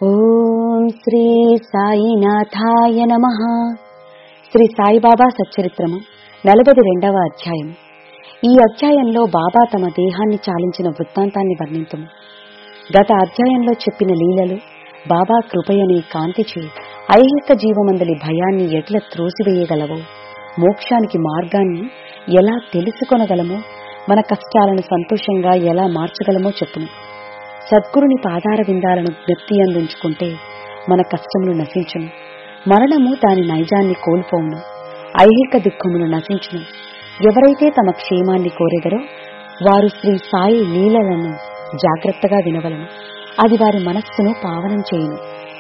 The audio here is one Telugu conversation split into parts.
ఓం శ్రీ సాయినాథాయ నమ శ్రీ సాయిబాబా సచ్చరిత్రము నలభై రెండవ అధ్యాయం ఈ అధ్యాయంలో బాబా తమ దేహాన్ని చాలించిన వృత్తాంతాన్ని వర్ణింతుము గత అధ్యాయంలో చెప్పిన లీలలు బాబా కృపయని కాంతిచే ఐహిక జీవమందలి భయాన్ని ఎట్ల త్రోసివేయగలవో మోక్షానికి మార్గాన్ని ఎలా తెలుసుకొనగలమో మన కష్టాలను సంతోషంగా ఎలా మార్చగలమో చెప్పును సద్గురుని పాదార విందాలను జ్ఞప్తి అందించుకుంటే మన కష్టములు నశించును మరణము దాని నైజాన్ని కోల్పోవును ఐహిక దుఃఖమును నశించును ఎవరైతే తమ క్షేమాన్ని కోరెదరో వారు శ్రీ సాయి లీలలను జాగ్రత్తగా వినవలను అది వారి మనస్సును పావనం చేయును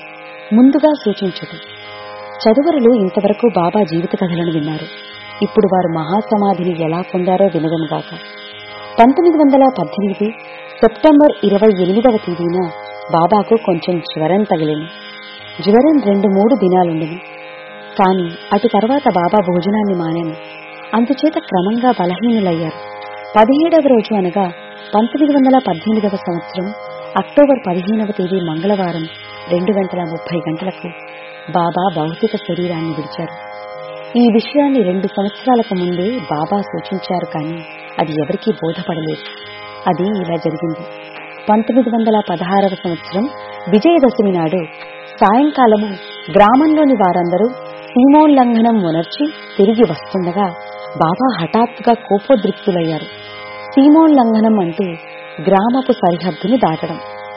ముందుగా సూచించుట చదువరులు ఇంతవరకు బాబా జీవిత కథలను విన్నారు ఇప్పుడు వారు మహాసమాధిని ఎలా పొందారో వినదముగాక పంతొమ్మిది వందల పద్దెనిమిది సెప్టెంబర్ ఇరవై ఎనిమిదవ తేదీన బాబాకు కొంచెం జ్వరం తగిలింది జ్వరం రెండు మూడు దినాలుండను కాని అటు తర్వాత బాబా భోజనాన్ని మానేను అందుచేత క్రమంగా బలహీనులయ్యారు పదిహేడవ రోజు అనగా పంతొమ్మిది వందల పద్దెనిమిదవ సంవత్సరం అక్టోబర్ పదిహేనవ తేదీ మంగళవారం రెండు గంటల ముప్పై గంటలకు బాబా భౌతిక శరీరాన్ని విడిచారు ఈ విషయాన్ని రెండు సంవత్సరాలకు ముందే బాబా సూచించారు కానీ అది ఎవరికీ బోధపడలేదు అది ఇలా జరిగింది పంతొమ్మిది వందల పదహారవ సంవత్సరం విజయదశమి నాడు సాయంకాలము గ్రామంలోని వారందరూ సీమోల్లంఘనం ఉనర్చి తిరిగి వస్తుండగా బాబా హఠాత్తుగా కోపోద్రిక్తులయ్యారు సీమోల్లంఘనం అంటే గ్రామపు సరిహద్దుని దాటడం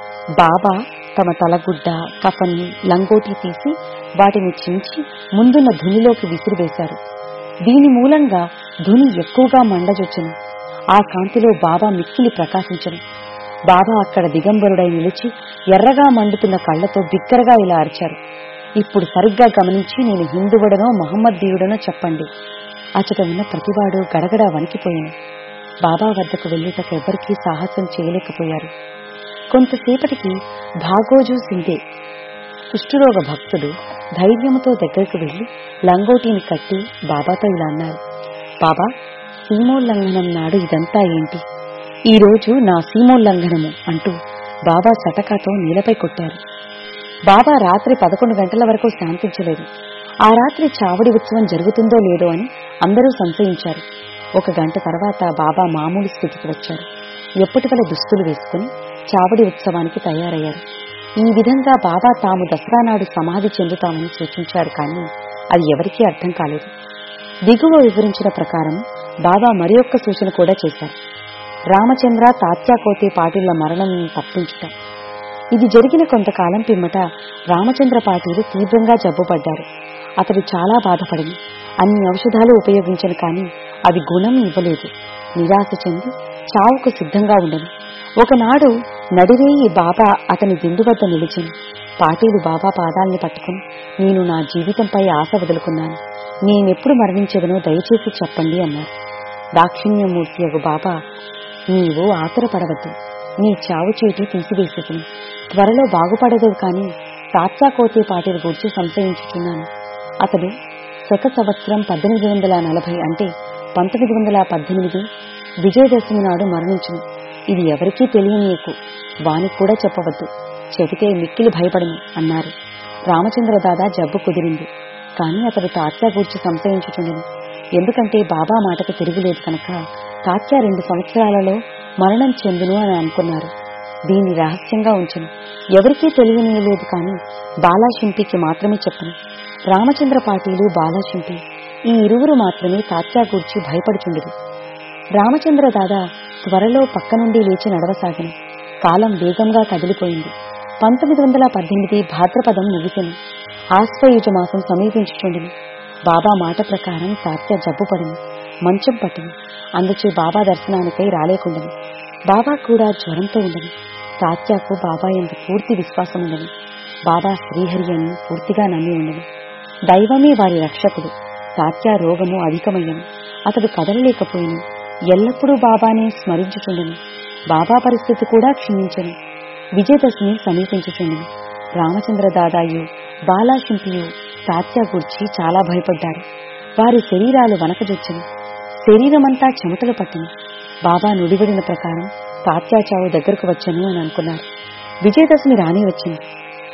బాబా తమ తలగుడ్డ కఫన్ని లంగోటి తీసి వాటిని చించి ముందున్న ధునిలోకి విసిరివేశారు దీని మూలంగా ధుని ఎక్కువగా మండజొచ్చును ఆ కాంతిలో బాబా మిక్కిలి ప్రకాశించను బాబా అక్కడ దిగంబరుడై నిలిచి ఎర్రగా మండుతున్న కళ్లతో బిగ్గరగా ఇలా అరిచారు ఇప్పుడు సరిగ్గా గమనించి నేను హిందువుడనో మహమ్మద్దీయుడనో చెప్పండి అచట ఉన్న ప్రతివాడు గడగడ వణికిపోయాను బాబా వద్దకు వెళ్ళుటకు ఎవ్వరికీ సాహసం చేయలేకపోయారు కొంతసేపటికి భాగోజు సింధే కుష్ఠరోగ భక్తుడు ధైర్యముతో దగ్గరకు వెళ్లి లంగోటీని కట్టి బాబాతో ఇలా అన్నారు బాబా సీమోల్లంఘనం నాడు ఇదంతా ఏంటి ఈ రోజు నా సీమోల్లంఘనము అంటూ బాబా చటకాతో నీలపై కొట్టారు బాబా రాత్రి పదకొండు గంటల వరకు శాంతించలేదు ఆ రాత్రి చావడి ఉత్సవం జరుగుతుందో లేదో అని అందరూ సంశయించారు ఒక గంట తర్వాత బాబా మామూలు స్థితికి వచ్చారు ఎప్పటికల దుస్తులు వేసుకుని చావడి ఉత్సవానికి తయారయ్యారు ఈ విధంగా బాబా తాము దసరా నాడు సమాధి చెందుతామని సూచించారు కానీ అది ఎవరికీ అర్థం కాలేదు దిగువ వివరించిన ప్రకారం బాబా మరి ఒక్క సూచన కూడా చేశారు రామచంద్ర తాత్యాకోతే పాటిళ్ల మరణం తప్పించుట ఇది జరిగిన కొంతకాలం పిమ్మట రామచంద్ర పాటీలు తీవ్రంగా జబ్బుపడ్డారు అతడు చాలా బాధపడింది అన్ని ఔషధాలు ఉపయోగించను కానీ అవి గుణం ఇవ్వలేదు నిరాశ చెంది చావుకు సిద్ధంగా ఉండను ఒకనాడు నడిరేయి బాబా అతని దిండు వద్ద నిలిచింది పాటీలు బాబా పాదాల్ని పట్టుకుని నేను నా జీవితంపై ఆశ వదులుకున్నాను నేనెప్పుడు మరణించదనో దయచేసి చెప్పండి అన్నారు దాక్షిణ్యమూర్తి యొక్క బాబా నీవు ఆతరపడవద్దు నీ చావు చీటి తీసివేసేది త్వరలో బాగుపడదు కాని తాత్సాకోతే పాటిని గురించి సంశయించుచున్నాను అతడు శక సంవత్సరం పద్దెనిమిది వందల నలభై అంటే పంతొమ్మిది వందల పద్దెనిమిది విజయదశమి నాడు మరణించును ఇది ఎవరికీ తెలియనీయకు వానికి కూడా చెప్పవద్దు చెబితే మిక్కిలి భయపడను అన్నారు రామచంద్ర దాదా జబ్బు కుదిరింది కాని అతడు తాత్యా గూర్చి సంశయించుచుండెను ఎందుకంటే బాబా మాటకు తిరుగులేదు కనుక తాత్యా రెండు సంవత్సరాలలో మరణం చెందును అని అనుకున్నారు దీన్ని రహస్యంగా ఉంచను ఎవరికీ తెలియనీయలేదు కాని బాలాశింపికి మాత్రమే చెప్పను రామచంద్ర పాటీలు బాలాశింపి ఈ ఇరువురు మాత్రమే తాత్యా గూర్చి భయపడుచుండదు రామచంద్ర దాదా త్వరలో పక్క నుండి లేచి నడవసాగిన కాలం వేగంగా కదిలిపోయింది పంతొమ్మిది వందల పద్దెనిమిది భాద్రపదం ముగిసింది ఆశ్వయుజ మాసం సమీపించుచుండిని బాబా మాట ప్రకారం తాత్య జబ్బు పడింది మంచం పట్టింది అందుచే బాబా దర్శనానికై రాలేకుండను బాబా కూడా జ్వరంతో ఉండను తాత్యాకు బాబా ఎందు పూర్తి విశ్వాసం ఉండను బాబా శ్రీహరి అని పూర్తిగా నమ్మి ఉండను దైవమే వారి రక్షకుడు తాత్యా రోగము అధికమయ్యను అతడు కదలలేకపోయిను ఎల్లప్పుడూ బాబానే స్మరించుచుండెను బాబా పరిస్థితి కూడా క్షీణించను విజయదశమి సమీపించుచుండెను రామచంద్ర దాదాయు బాలాశింపియు తాత్యా గూర్చి చాలా భయపడ్డారు వారి శరీరాలు వనకజొచ్చను శరీరమంతా చెమటలు పట్టిన బాబా నుడివడిన ప్రకారం తాత్యా చావు దగ్గరకు వచ్చను అని అనుకున్నారు విజయదశమి రాని వచ్చింది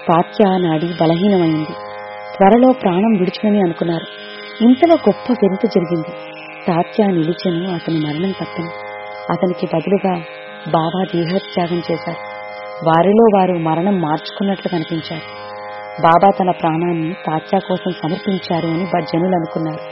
తాత్య నాడి బలహీనమైంది త్వరలో ప్రాణం విడుచునని అనుకున్నారు ఇంతలో గొప్ప వింత జరిగింది తాత్య నిలిచెను అతని మరణం తప్పను అతనికి బదులుగా బాబా దేహత్యాగం చేశారు వారిలో వారు మరణం మార్చుకున్నట్లు కనిపించారు బాబా తన ప్రాణాన్ని తాత్య కోసం సమర్పించారు అని బ- జనులు అనుకున్నారు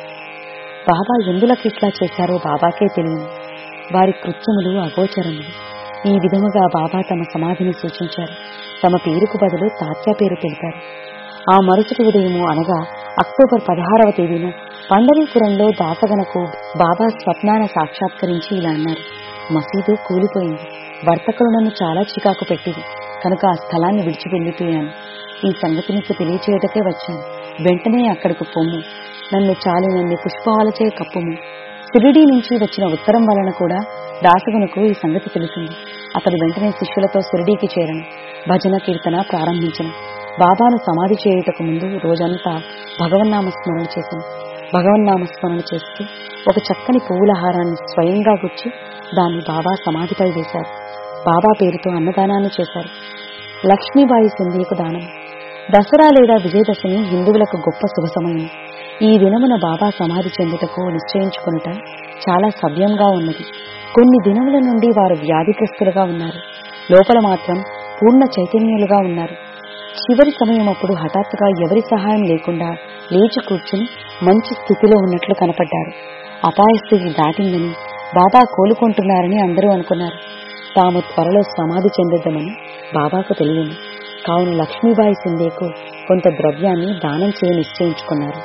బాబా ఎందులకు ఇట్లా చేశారో బాబాకే తెలియదు వారి కృత్యములు అగోచరములు ఈ విధముగా బాబా తమ సమాధిని సూచించారు తమ పేరుకు బదులు తాత్య పేరు తెలిపారు ఆ మరుసటి ఉదయము అనగా అక్టోబర్ పదహారవ తేదీన పండరీపురంలో దాసగనకు బాబా స్వప్నాన సాక్షాత్కరించి ఇలా అన్నారు మసీదు కూలిపోయింది వర్తకులు నన్ను చాలా చికాకు పెట్టింది కనుక ఆ స్థలాన్ని విడిచి వెళ్ళిపోయాను ఈ సంగతి నీకు తెలియచేయటకే వచ్చాను వెంటనే అక్కడికి పొమ్ము నన్ను చాలినన్ని పుష్పాలచే కప్పుము సిరిడి నుంచి వచ్చిన ఉత్తరం వలన కూడా దాసగునకు ఈ సంగతి తెలిసింది అతడు వెంటనే శిష్యులతో సిరిడీకి చేరను భజన కీర్తన ప్రారంభించను బాబాను సమాధి చేయుటకు ముందు రోజంతా భగవన్నామ స్మరణ చేశాను భగవన్నామ స్మరణ చేస్తూ ఒక చక్కని పువ్వుల హారాన్ని స్వయంగా గుచ్చి దాన్ని బాబా సమాధిపై వేశారు బాబా పేరుతో అన్నదానాన్ని చేశారు లక్ష్మీబాయి సింధియకు దానం దసరా లేదా విజయదశమి హిందువులకు గొప్ప శుభ సమయం ఈ దినమున బాబా సమాధి చెందుటకు నిశ్చయించుకొనుట చాలా సవ్యంగా ఉన్నది కొన్ని దినముల నుండి వారు వ్యాధిగ్రస్తులుగా ఉన్నారు లోపల మాత్రం పూర్ణ చైతన్యులుగా ఉన్నారు చివరి సమయం అప్పుడు హఠాత్తుగా ఎవరి సహాయం లేకుండా లేచి కూర్చుని మంచి స్థితిలో ఉన్నట్లు కనపడ్డారు అపాయ స్థితి దాటిందని బాబా కోలుకుంటున్నారని అందరూ అనుకున్నారు తాము త్వరలో సమాధి చెందిద్దామని బాబాకు తెలియదు కావున లక్ష్మీబాయి సింధేకు కొంత ద్రవ్యాన్ని దానం చేయ నిశ్చయించుకున్నారు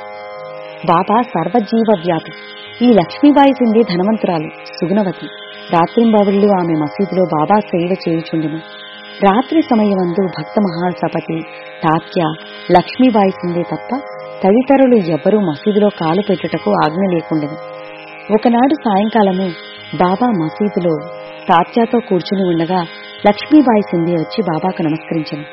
బాబా సర్వజీవ వ్యాపి ఈ లక్ష్మీబాయి సింధే ధనవంతురాలు సుగుణవతి రాత్రింబవళ్ళు ఆమె మసీదులో బాబా సేవ చేయుచుండెను రాత్రి సమయమందు భక్త మహాసపతి తాత్య లక్ష్మీబాయి సింధే తప్ప తదితరులు ఎవ్వరూ మసీదులో కాలు పెట్టుటకు ఆజ్ఞ లేకుండెను ఒకనాడు సాయంకాలము బాబా మసీదులో తాత్యాతో కూర్చుని ఉండగా లక్ష్మీబాయి సింధే వచ్చి బాబాకు నమస్కరించింది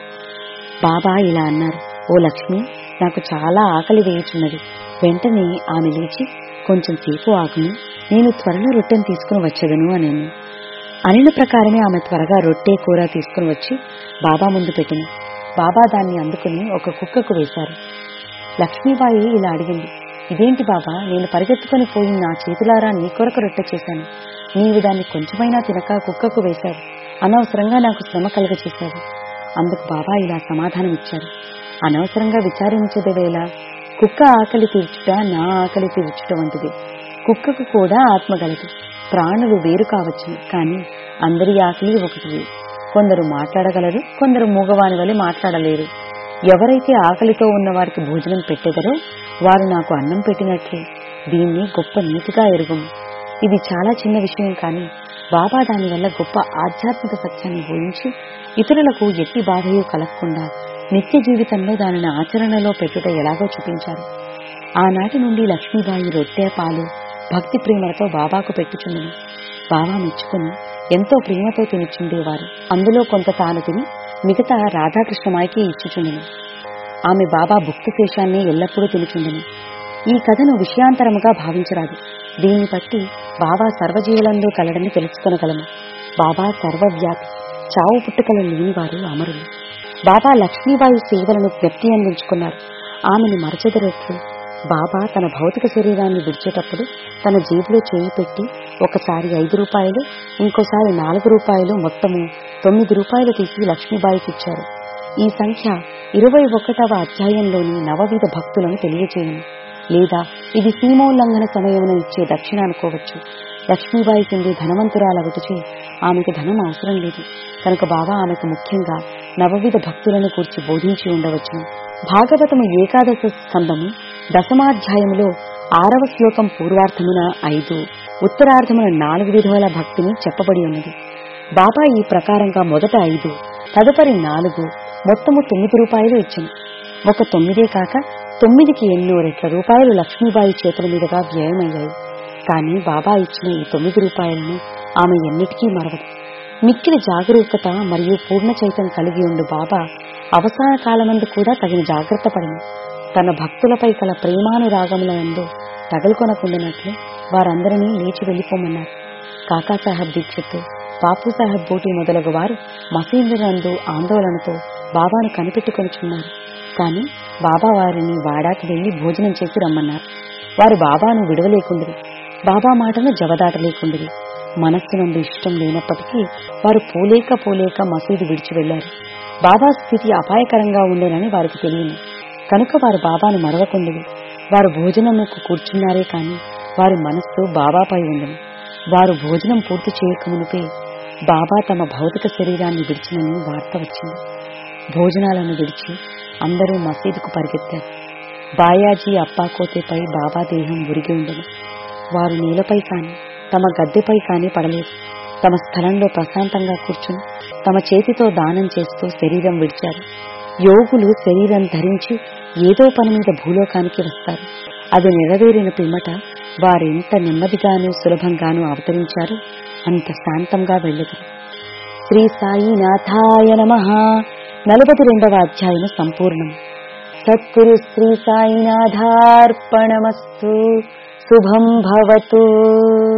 బాబా ఇలా అన్నారు ఓ లక్ష్మి నాకు చాలా ఆకలి వేయుచున్నది వెంటనే ఆమె లేచి కొంచెం సేపు ఆగును నేను త్వరలో రొట్టెను తీసుకుని వచ్చేదను అనేను అనిన ప్రకారమే ఆమె త్వరగా రొట్టె కూర తీసుకుని వచ్చి బాబా ముందు పెట్టింది బాబా దాన్ని అందుకుని ఒక కుక్కకు వేశారు లక్ష్మీబాయి ఇలా అడిగింది ఇదేంటి బాబా నేను పరిగెత్తుకొని పోయి నా చేతులారా నీ కొరకు రొట్టె చేశాను నీవు దాన్ని కొంచెమైనా తినక కుక్కకు వేశావు అనవసరంగా నాకు శ్రమ కలుగచేశావు అందుకు బాబా ఇలా సమాధానం ఇచ్చారు అనవసరంగా విచారించదే వేళ కుక్క ఆకలి తీర్చుట నా ఆకలి తీర్చుట వంటిది కుక్కకు కూడా ఆత్మ గలదు ప్రాణులు వేరు కావచ్చు కానీ అందరి ఆకలి ఒకటి కొందరు మాట్లాడగలరు కొందరు మూగవాని వలె మాట్లాడలేరు ఎవరైతే ఆకలితో ఉన్న వారికి భోజనం పెట్టెదరో వారు నాకు అన్నం పెట్టినట్లే దీన్ని గొప్ప నీతిగా ఎరుగుము ఇది చాలా చిన్న విషయం కానీ బాబా దానివల్ల గొప్ప ఆధ్యాత్మిక సత్యాన్ని బోధించి ఇతరులకు ఎట్టి బాధయు కలగకుండా నిత్య జీవితంలో దానిని ఆచరణలో పెట్టుట ఎలాగో చూపించారు ఆనాటి నుండి లక్ష్మీబాయి రొట్టె పాలు భక్తి ప్రేమలతో బాబాకు పెట్టుచుండెను బాబా మెచ్చుకుని ఎంతో ప్రేమతో తినిచుండేవారు అందులో కొంత తాను తిని మిగతా రాధాకృష్ణమాయికి ఇచ్చుచుండెను ఆమె బాబా భుక్తి శేషాన్ని ఎల్లప్పుడూ తినుచుండెను ఈ కథను విషయాంతరముగా భావించరాదు దీన్ని బట్టి బాబా సర్వజీవులందు కలడని తెలుసుకొనగలము బాబా సర్వవ్యాపి చావు పుట్టుకలు లేనివారు అమరులు బాబా లక్ష్మీబాయి సేవలను జ్ఞప్తి అందించుకున్నారు ఆమెను మరచెదరట్లు బాబా తన భౌతిక శరీరాన్ని విడిచేటప్పుడు తన జేబులో చేయి పెట్టి ఒకసారి ఐదు రూపాయలు ఇంకోసారి నాలుగు రూపాయలు మొత్తము తొమ్మిది రూపాయలు తీసి లక్ష్మీబాయికి ఇచ్చారు ఈ సంఖ్య ఇరవై ఒకటవ అధ్యాయంలోని నవవిధ భక్తులను తెలియచేయను లేదా ఇది సీమోల్లంఘన సమయమున ఇచ్చే దక్షిణ అనుకోవచ్చు లక్ష్మీబాయి కింది ధనవంతురాలగుటచే ఆమెకు ధనం అవసరం లేదు కనుక బాబా ఆమెకు ముఖ్యంగా నవవిధ భక్తులను కూర్చి బోధించి ఉండవచ్చును భాగవతము ఏకాదశ స్కందము దశమాధ్యాయములో ఆరవ శ్లోకం పూర్వార్థమున ఐదు ఉత్తరార్థమున నాలుగు విధముల భక్తిని చెప్పబడి ఉన్నది బాబా ఈ ప్రకారంగా మొదట ఐదు తదుపరి నాలుగు మొత్తము తొమ్మిది రూపాయలు ఇచ్చింది ఒక తొమ్మిదే కాక తొమ్మిదికి ఎన్నో రెట్ల రూపాయలు లక్ష్మీబాయి చేతుల మీదుగా వ్యయమయ్యాయి కానీ బాబా ఇచ్చిన ఈ తొమ్మిది రూపాయలను ఆమె ఎన్నిటికీ మరవదు మిక్కిలి జాగరూకత మరియు పూర్ణ చైతం కలిగి ఉండు బాబా అవసాన కాలమందు కూడా తగిన జాగ్రత్త పడింది తన భక్తులపై కల ప్రేమానురాగములందు తగులుకొనకుండినట్లు వారందరినీ లేచి వెళ్లిపోమన్నారు కాకాసాహెబ్ దీక్షిత్ బాపు సాహెబ్ బూటి మొదలగు వారు మసీదు నందు ఆందోళనతో బాబాను కనిపెట్టుకొనిచున్నారు కాని బాబా వారిని వాడాకి వెళ్లి భోజనం చేసి రమ్మన్నారు వారు బాబాను విడవలేకుండిరి బాబా మాటను జవదాటలేకుండిరి మనస్సునందు ఇష్టం లేనప్పటికీ వారు పోలేక పోలేక మసీదు విడిచి వెళ్లారు బాబా స్థితి అపాయకరంగా ఉండేనని వారికి తెలియను కనుక వారు బాబాను మరవకుండిరి వారు భోజనముకు కూర్చున్నారే కాని వారి మనస్సు బాబాపై ఉండను వారు భోజనం పూర్తి చేయకమునిపే బాబా తమ భౌతిక శరీరాన్ని విడిచినని వార్త వచ్చింది భోజనాలను విడిచి అందరూ మసీదుకు పరిగెత్తారు బాయాజీ అప్పాకోతేపై బాబా దేహం ఉరిగి ఉండను వారు నేలపై కాని తమ గద్దెపై కాని పడలేదు తమ స్థలంలో ప్రశాంతంగా కూర్చుని తమ చేతితో దానం చేస్తూ శరీరం విడిచారు యోగులు శరీరం ధరించి ఏదో పని మీద భూలోకానికి వస్తారు అది నెరవేరిన పిమ్మట వారెంత నెమ్మదిగాను సులభంగాను అవతరించారు అంత శాంతంగా వెళ్ళదురు శ్రీ సాయినాథాయ నమ నలభై రెండవ అధ్యాయము సంపూర్ణం సద్గురు శ్రీ సాయినాథార్పణమస్తు శుభం భవతు